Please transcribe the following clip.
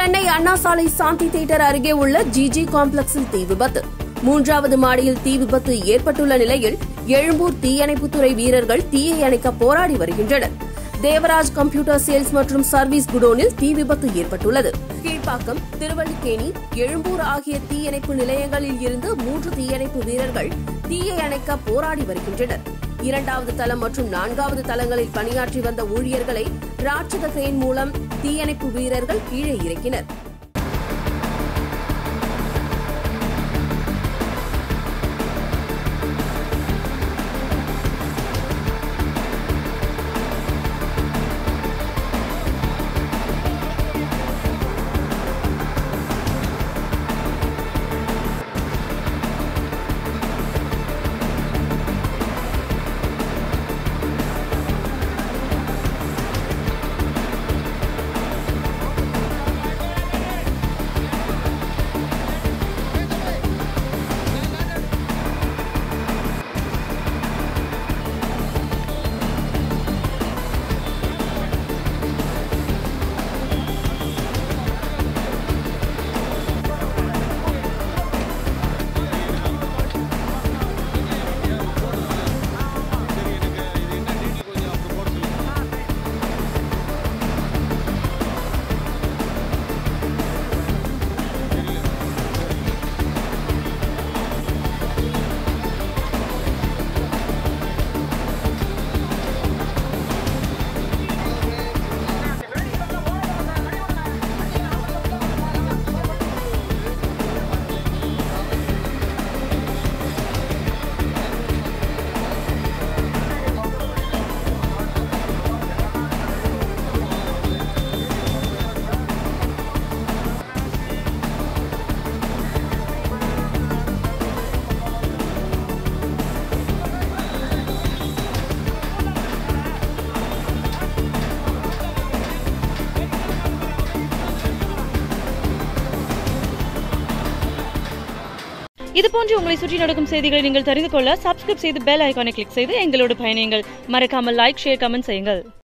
சென்னை அண்ணா சாலை சாந்தி தியேட்டர் அருகே உள்ள ஜிஜி காம்ப்ளெக்ஸில் தீ விபத்து மூன்றாவது மாடியில் தீ விபத்து ஏற்பட்டுள்ள நிலையில் எழும்பூர் தீயணைப்புத்துறை வீரர்கள் தீயை அணைக்க போராடி வருகின்றனர் தேவராஜ் கம்ப்யூட்டர் சேல்ஸ் மற்றும் சர்வீஸ் குடோனில் தீ விபத்து ஏற்பட்டுள்ளது கீழ்ப்பாக்கம் திருவல்லிக்கேணி எழும்பூர் ஆகிய தீயணைப்பு நிலையங்களில் இருந்து மூன்று தீயணைப்பு வீரர்கள் தீயை அணைக்க போராடி வருகின்றனர் இரண்டாவது தளம் மற்றும் நான்காவது தளங்களில் பணியாற்றி வந்த ஊழியர்களை ராட்சத கிரேன் மூலம் தீயணைப்பு வீரர்கள் கீழே இறக்கினர் இது போன்று உங்களை சுற்றி நடக்கும் செய்திகளை நீங்கள் தெரிந்து கொள்ள சப்ஸ்கிரைப் செய்து பெல் ஐகானை கிளிக் செய்து எங்களோடு பயணியுங்கள் மறக்காமல் லைக் ஷேர் கமெண்ட் செய்யுங்கள்